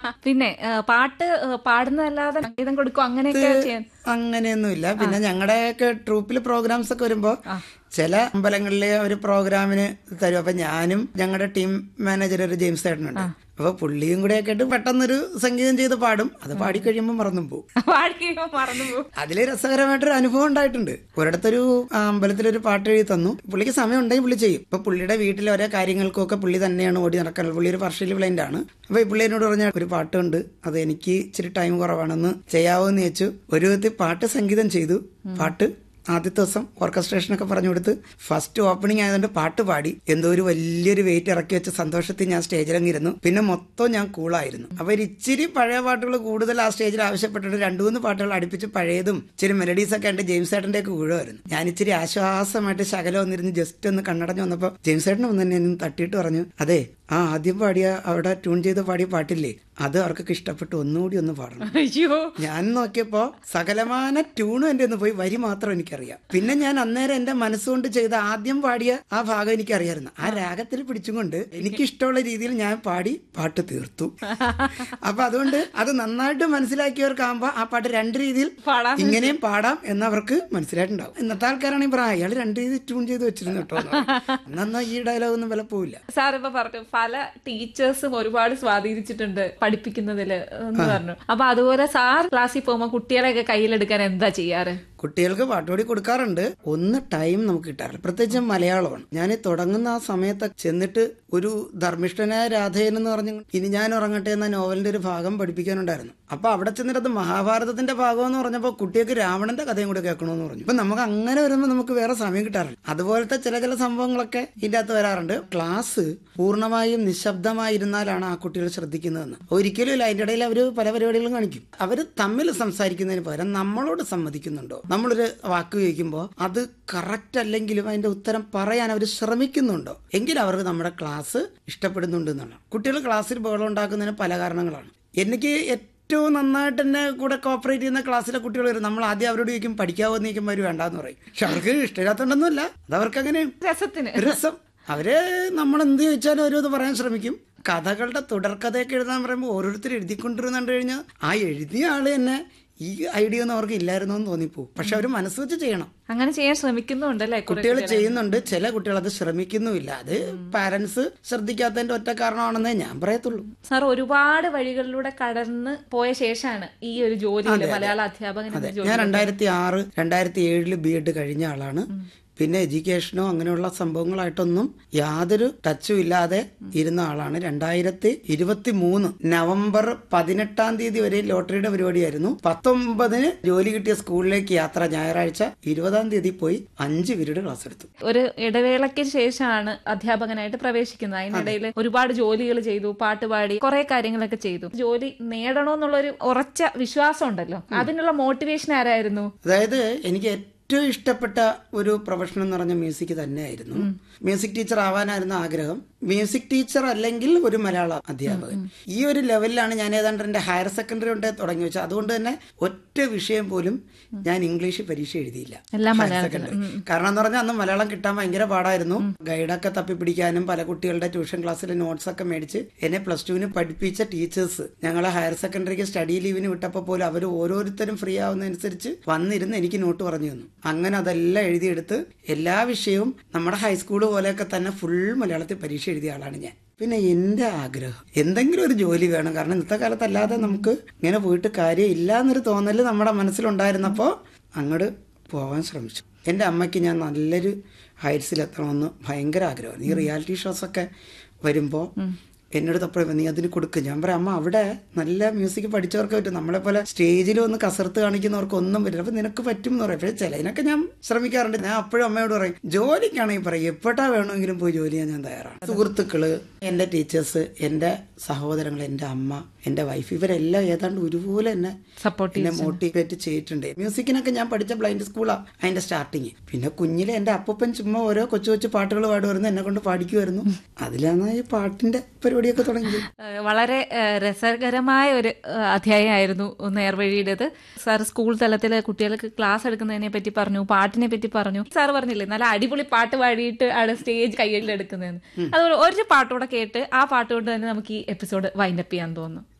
പിന്നെ ഏ, പാട്ട് ഏ, പാടുന്നതല്ലാതെ സംഗീതം കൊടുക്കും അങ്ങനെയൊക്കെ ചെയ്യാൻ അങ്ങനെയൊന്നുമില്ല പിന്നെ ഞങ്ങളുടെയൊക്കെ ട്രൂപ്പിൽ പ്രോഗ്രാംസ് ഒക്കെ വരുമ്പോ ചില അമ്പലങ്ങളിലെ ഒരു പ്രോഗ്രാമിന് തരും അപ്പൊ ഞാനും ഞങ്ങളുടെ ടീം മാനേജർ ഒരു ജെയിംസ് ചേട്ടനുണ്ട് അപ്പൊ പുള്ളിയും കൂടെ ഒക്കെ ആയിട്ട് പെട്ടെന്നൊരു സംഗീതം ചെയ്ത് പാടും അത് പാടിക്കഴിയുമ്പോൾ മറന്നും പോകും പാടിക്കുമ്പോ മറന്നു പോകും അതില് രസകരമായിട്ടൊരു അനുഭവം ഉണ്ടായിട്ടുണ്ട് ഒരിടത്തൊരു ആ, അമ്പലത്തിലൊരു പാട്ട് എഴുതി തന്നു പുള്ളിക്ക് സമയം ഉണ്ടെങ്കിൽ പുള്ളി ചെയ്യും ഇപ്പൊ പുള്ളിയുടെ വീട്ടിലെ ഓരോ കാര്യങ്ങൾക്കൊക്കെ പുള്ളി തന്നെയാണ് ഓടി നടക്കുന്നത് പുള്ളി ഒരു പാർഷ്യലി ബ്ലൈൻഡ് ആണ് അപ്പൊ ഈ പുള്ളി എന്നോട് പറഞ്ഞ ഒരു പാട്ടുണ്ട് അത് എനിക്ക് ഇച്ചിരി ടൈം കുറവാണെന്ന് ചെയ്യാവോ എന്ന് ചോദിച്ചു ഒരു വിധത്തിൽ പാട്ട് സംഗീതം ചെയ്തു പാട്ട് ആദ്യത്തെ ദിവസം ഓർക്കസ്ട്രേഷനൊക്കെ പറഞ്ഞു കൊടുത്ത് ഫസ്റ്റ് ഓപ്പണിംഗ് ആയതുകൊണ്ട് പാട്ട് പാടി എന്തോ ഒരു വലിയൊരു വെയിറ്റ് ഇറക്കി വെച്ച സന്തോഷത്തിൽ ഞാൻ സ്റ്റേജിലങ്ങിരുന്നു പിന്നെ മൊത്തം ഞാൻ കൂളായിരുന്നു അപ്പൊ ഒരു ഇച്ചിരി പഴയ പാട്ടുകൾ കൂടുതൽ ആ സ്റ്റേജിൽ ആവശ്യപ്പെട്ടിട്ട് രണ്ടു മൂന്ന് പാട്ടുകൾ അടുപ്പിച്ച് പഴയതും ഇച്ചിരി മെലഡീസ് ഒക്കെ ഉണ്ട് ജെയിംസ് ഏട്ടന്റെ ഒക്കെ ഊഴമായിരുന്നു ഞാൻ ഇച്ചിരി ആശ്വാസമായിട്ട് ശകലം ഒന്നിരുന്ന് ജസ്റ്റ് ഒന്ന് കണ്ണടഞ്ഞു വന്നപ്പോ ജെയിംസ് ഏട്ടൻ ഒന്ന് എന്നെ ഒന്ന് തട്ടിയിട്ട് പറഞ്ഞു അതെ ആ ആദ്യം പാടിയ അവിടെ ട്യൂൺ ചെയ്ത് പാടിയ പാട്ടില്ലേ അത് അവർക്കൊക്കെ ഇഷ്ടപ്പെട്ടു ഒന്നുകൂടി ഒന്ന് പാടണം അയ്യോ ഞാൻ നോക്കിയപ്പോ സകലമാന ട്യൂണും എന്റെ ഒന്ന് പോയി വരി മാത്രം എനിക്കറിയാം പിന്നെ ഞാൻ അന്നേരം എന്റെ മനസ്സുകൊണ്ട് ചെയ്ത ആദ്യം പാടിയ ആ ഭാഗം എനിക്കറിയായിരുന്നു ആ രാഗത്തിൽ പിടിച്ചുകൊണ്ട് എനിക്ക് ഇഷ്ടമുള്ള രീതിയിൽ ഞാൻ പാടി പാട്ട് തീർത്തു അപ്പൊ അതുകൊണ്ട് അത് നന്നായിട്ട് മനസ്സിലാക്കിയവർക്കാകുമ്പോ ആ പാട്ട് രണ്ട് രീതിയിൽ പാടാൻ ഇങ്ങനെയും പാടാം എന്നവർക്ക് മനസ്സിലായിട്ടുണ്ടാവും ഇന്നത്തെ ആൾക്കാരാണെങ്കിൽ പറയാം അയാൾ രണ്ട് രീതിയിൽ ട്യൂൺ ചെയ്ത് വെച്ചിരുന്നു കേട്ടോ എന്ന് പറയും. എന്നാ ഈ ഡയലോഗ് ഒന്നും വില പോവില്ല സാർ ഇപ്പൊ പറഞ്ഞു പല ടീച്ചേഴ്സും ഒരുപാട് സ്വാധീനിച്ചിട്ടുണ്ട് പഠിപ്പിക്കുന്നതില് എന്ന് പറഞ്ഞു അപ്പൊ അതുപോലെ സാർ ക്ലാസ്സിൽ പോകുമ്പോ കുട്ടികളെയൊക്കെ കയ്യിലെടുക്കാൻ എന്താ ചെയ്യാറ് കുട്ടികൾക്ക് പാട്ടുപാടി കൊടുക്കാറുണ്ട് ഒന്ന് ടൈം നമുക്ക് കിട്ടാറില്ല പ്രത്യേകിച്ച് മലയാളമാണ് ഞാൻ തുടങ്ങുന്ന ആ സമയത്ത് ചെന്നിട്ട് ഒരു ധർമ്മിഷ്ഠനായ രാധയൻ എന്ന് പറഞ്ഞു ഇനി ഞാൻ ഉറങ്ങട്ടെ എന്ന നോവലിന്റെ ഒരു ഭാഗം പഠിപ്പിക്കാനുണ്ടായിരുന്നു അപ്പൊ അവിടെ ചെന്നിട്ട് അത് മഹാഭാരതത്തിന്റെ ഭാഗം എന്ന് പറഞ്ഞപ്പോൾ കുട്ടികൾക്ക് രാവണന്റെ കഥയും കൂടെ കേൾക്കണമെന്ന് പറഞ്ഞു ഇപ്പൊ നമുക്ക് അങ്ങനെ വരുമ്പോൾ നമുക്ക് വേറെ സമയം കിട്ടാറില്ല അതുപോലത്തെ ചില ചില സംഭവങ്ങളൊക്കെ ഇതിന്റെ അകത്ത് വരാറുണ്ട് ക്ലാസ് പൂർണ്ണമായും നിശബ്ദമായിരുന്നാലാണ് ആ കുട്ടികൾ ശ്രദ്ധിക്കുന്നതെന്ന് ഒരിക്കലും ഇല്ല അതിന്റെ ഇടയിൽ അവർ പല പരിപാടികളും കാണിക്കും അവർ തമ്മിൽ സംസാരിക്കുന്നതിന് പകരം നമ്മളോട് സമ്മതിക്കുന്നുണ്ടോ നമ്മളൊരു വാക്ക് ചോദിക്കുമ്പോൾ അത് കറക്റ്റ് അല്ലെങ്കിലും അതിന്റെ ഉത്തരം പറയാൻ അവർ ശ്രമിക്കുന്നുണ്ടോ എങ്കിൽ അവർക്ക് നമ്മുടെ ക്ലാസ് ഇഷ്ടപ്പെടുന്നുണ്ട് എന്നാണ് കുട്ടികൾ ക്ലാസ്സിൽ ബഹളം ഉണ്ടാക്കുന്നതിന് പല കാരണങ്ങളാണ് എനിക്ക് ഏറ്റവും നന്നായിട്ട് എന്നെ കൂടെ കോപ്പറേറ്റ് ചെയ്യുന്ന ക്ലാസ്സിലെ കുട്ടികൾ വരും നമ്മൾ ആദ്യം അവരോട് ചോദിക്കും പഠിക്കാവോ എന്ന് ചോദിക്കുമ്പോൾ അവർ വേണ്ടാന്ന് പറയും പക്ഷെ അവർക്ക് ഇഷ്ടമില്ലാത്തതുകൊണ്ടൊന്നുമല്ല അത് അവർക്ക് അങ്ങനെ രസത്തിന് രസം അവര് നമ്മൾ എന്ത് ചോദിച്ചാലും അവരും അത് പറയാൻ ശ്രമിക്കും കഥകളുടെ തുടർക്കഥയൊക്കെ എഴുതാൻ പറയുമ്പോൾ ഓരോരുത്തർ എഴുതിക്കൊണ്ടിരുന്നു കഴിഞ്ഞാൽ ആ എഴുതിയ ആള് തന്നെ ഈ ഐഡിയ ഒന്നും അവർക്ക് ഇല്ലായിരുന്നു എന്ന് തോന്നിപ്പോവും പക്ഷെ അവർ മനസ്സ് വെച്ച് ചെയ്യണം അങ്ങനെ ചെയ്യാൻ ശ്രമിക്കുന്നുണ്ടല്ലേ കുറെ കുട്ടികൾ ചെയ്യുന്നുണ്ട് ചില കുട്ടികൾ അത് ശ്രമിക്കുന്നുമില്ല അത് പാരന്റ്സ് ശ്രദ്ധിക്കാത്തതിന്റെ ഒറ്റ കാരണമാണെന്നേ ഞാൻ പറയത്തുള്ളൂ സാർ ഒരുപാട് വഴികളിലൂടെ കടന്ന് പോയ ശേഷമാണ് ഈ ഒരു ജോലിയിൽ മലയാള അധ്യാപകൻ എന്ന ജോലി ഞാൻ രണ്ടായിരത്തി ആറ് രണ്ടായിരത്തി ഏഴില് ബി എഡ് കഴിഞ്ഞ ആളാണ് പിന്നെ എഡ്യൂക്കേഷനോ അങ്ങനെയുള്ള സംഭവങ്ങളായിട്ടൊന്നും യാതൊരു ടച്ചും ഇല്ലാതെ ഇരുന്ന ആളാണ് രണ്ടായിരത്തി ഇരുപത്തി മൂന്ന് നവംബർ പതിനെട്ടാം തീയതി വരെ ലോട്ടറിയുടെ പരിപാടിയായിരുന്നു പത്തൊമ്പതിന് ജോലി കിട്ടിയ സ്കൂളിലേക്ക് യാത്ര ഞായറാഴ്ച ഇരുപതാം തീയതി പോയി അഞ്ച് പീരീഡ് ക്ലാസ് എടുത്തു ഒരു ഇടവേളയ്ക്ക് ശേഷമാണ് അധ്യാപകനായിട്ട് പ്രവേശിക്കുന്നത് അതിനിടയിൽ ഒരുപാട് ജോലികൾ ചെയ്തു പാട്ടുപാടി കുറെ കാര്യങ്ങളൊക്കെ ചെയ്തു ജോലി നേടണമെന്നുള്ളൊരു ഉറച്ച വിശ്വാസം ഉണ്ടല്ലോ അതിനുള്ള മോട്ടിവേഷൻ ആരായിരുന്നു അതായത് എനിക്ക് ഏറ്റവും ഇഷ്ടപ്പെട്ട ഒരു പ്രൊഫഷൻ എന്ന് പറഞ്ഞ മ്യൂസിക് തന്നെയായിരുന്നു മ്യൂസിക് ടീച്ചർ ആവാനായിരുന്നു ആഗ്രഹം മ്യൂസിക് ടീച്ചർ അല്ലെങ്കിൽ ഒരു മലയാള അധ്യാപകൻ ഈ ഒരു ലെവലിലാണ് ഞാൻ ഏതാണ്ട് എന്റെ ഹയർ സെക്കൻഡറി കൊണ്ട് തുടങ്ങി വെച്ചത് അതുകൊണ്ട് തന്നെ ഒറ്റ വിഷയം പോലും ഞാൻ ഇംഗ്ലീഷ് പരീക്ഷ എഴുതിയില്ല എല്ലാം ഹയർ സെക്കൻഡറി കാരണം എന്ന് പറഞ്ഞാൽ അന്ന് മലയാളം കിട്ടാൻ ഭയങ്കര പാടായിരുന്നു ഗൈഡൊക്കെ തപ്പിപ്പിടിക്കാനും പല കുട്ടികളുടെ ട്യൂഷൻ ക്ലാസ്സിലെ നോട്ട്സ് ഒക്കെ മേടിച്ച് എന്നെ പ്ലസ് ടുവിന് പഠിപ്പിച്ച ടീച്ചേഴ്സ് ഞങ്ങളെ ഹയർ സെക്കൻഡറിക്ക് സ്റ്റഡി ലീവിന് വിട്ടപ്പോൾ പോലും അവർ ഓരോരുത്തരും ഫ്രീ ആവുന്നതനുസരിച്ച് വന്നിരുന്ന് എനിക്ക് നോട്ട് പറഞ്ഞു തന്നു അങ്ങനെ അതെല്ലാം എഴുതിയെടുത്ത് എല്ലാ വിഷയവും നമ്മുടെ ഹൈസ്കൂൾ പോലെയൊക്കെ തന്നെ ഫുൾ മലയാളത്തിൽ പരീക്ഷ എഴുതിയ ആളാണ് ഞാൻ പിന്നെ എന്റെ ആഗ്രഹം എന്തെങ്കിലും ഒരു ജോലി വേണം കാരണം ഇന്നത്തെ കാലത്ത് അല്ലാതെ നമുക്ക് ഇങ്ങനെ പോയിട്ട് കാര്യമില്ല എന്നൊരു തോന്നല് നമ്മുടെ മനസ്സിലുണ്ടായിരുന്നപ്പോൾ അങ്ങോട്ട് പോകാൻ ശ്രമിച്ചു എൻ്റെ അമ്മയ്ക്ക് ഞാൻ നല്ലൊരു ഹൈറ്റ്സിലെത്തണമെന്ന് ഭയങ്കര ആഗ്രഹമാണ് ഈ റിയാലിറ്റി ഷോസ് ഒക്കെ വരുമ്പോൾ എന്നോട് തപ്പോഴും നീ അതിന് കൊടുക്കും ഞാൻ പറയാം അമ്മ അവിടെ നല്ല മ്യൂസിക് പഠിച്ചവർക്ക് പറ്റും നമ്മളെ പോലെ സ്റ്റേജിൽ ഒന്ന് കസർത്ത് കാണിക്കുന്നവർക്ക് ഒന്നും പറ്റില്ല അപ്പൊ നിനക്ക് പറ്റും എന്ന് പറയും പക്ഷേ ചിലതിനൊക്കെ ഞാൻ ശ്രമിക്കാറുണ്ട് ഞാൻ അപ്പോഴും അമ്മയോട് പറയും ജോലിക്കാണെങ്കിൽ പറയും എപ്പോഴാ വേണമെങ്കിലും പോയി ജോലി ചെയ്യാൻ ഞാൻ തയ്യാറാണ് സുഹൃത്തുക്കള് എൻ്റെ ടീച്ചേഴ്സ് എൻ്റെ സഹോദരങ്ങൾ എൻ്റെ അമ്മ എൻ്റെ വൈഫ് ഇവരെല്ലാം ഏതാണ്ട് ഒരുപോലെ തന്നെ സപ്പോർട്ട് എന്നെ മോട്ടിവേറ്റ് ചെയ്തിട്ടുണ്ട് മ്യൂസിക്കിനൊക്കെ ഞാൻ പഠിച്ച ബ്ലൈൻഡ് സ്കൂളാണ് അതിന്റെ സ്റ്റാർട്ടിങ് പിന്നെ കുഞ്ഞിലെ എൻ്റെ അപ്പൂപ്പൻ ചുമ്മാ ഓരോ കൊച്ചു കൊച്ചു പാട്ടുകൾ പാടുമായിരുന്നു എന്നെ കൊണ്ട് പാടിക്കുമായിരുന്നു അതിലാണ് ഈ പാട്ടിന്റെ പരിപാടിയൊക്കെ തുടങ്ങിയത് ഏഹ് വളരെ ഏഹ് രസകരമായ ഒരു ഏഹ് അധ്യായമായിരുന്നു നേർവഴിയുടേത് സാർ സ്കൂൾ തലത്തിൽ കുട്ടികൾക്ക് ക്ലാസ് എടുക്കുന്നതിനെ പറ്റി പറഞ്ഞു പാട്ടിനെ പറ്റി പറഞ്ഞു സാർ പറഞ്ഞില്ലേ നല്ല അടിപൊളി പാട്ട് പാടിയിട്ട് ആണ് സ്റ്റേജ് കയ്യിൽ എടുക്കുന്നതെന്ന് അതുപോലെ ഒരു പാട്ടൂടെ കേട്ട് ആ പാട്ട് കൊണ്ട് തന്നെ നമുക്ക് ഈ എപ്പിസോഡ് വൈൻഡപ്പ് ചെയ്യാൻ തോന്നുന്നു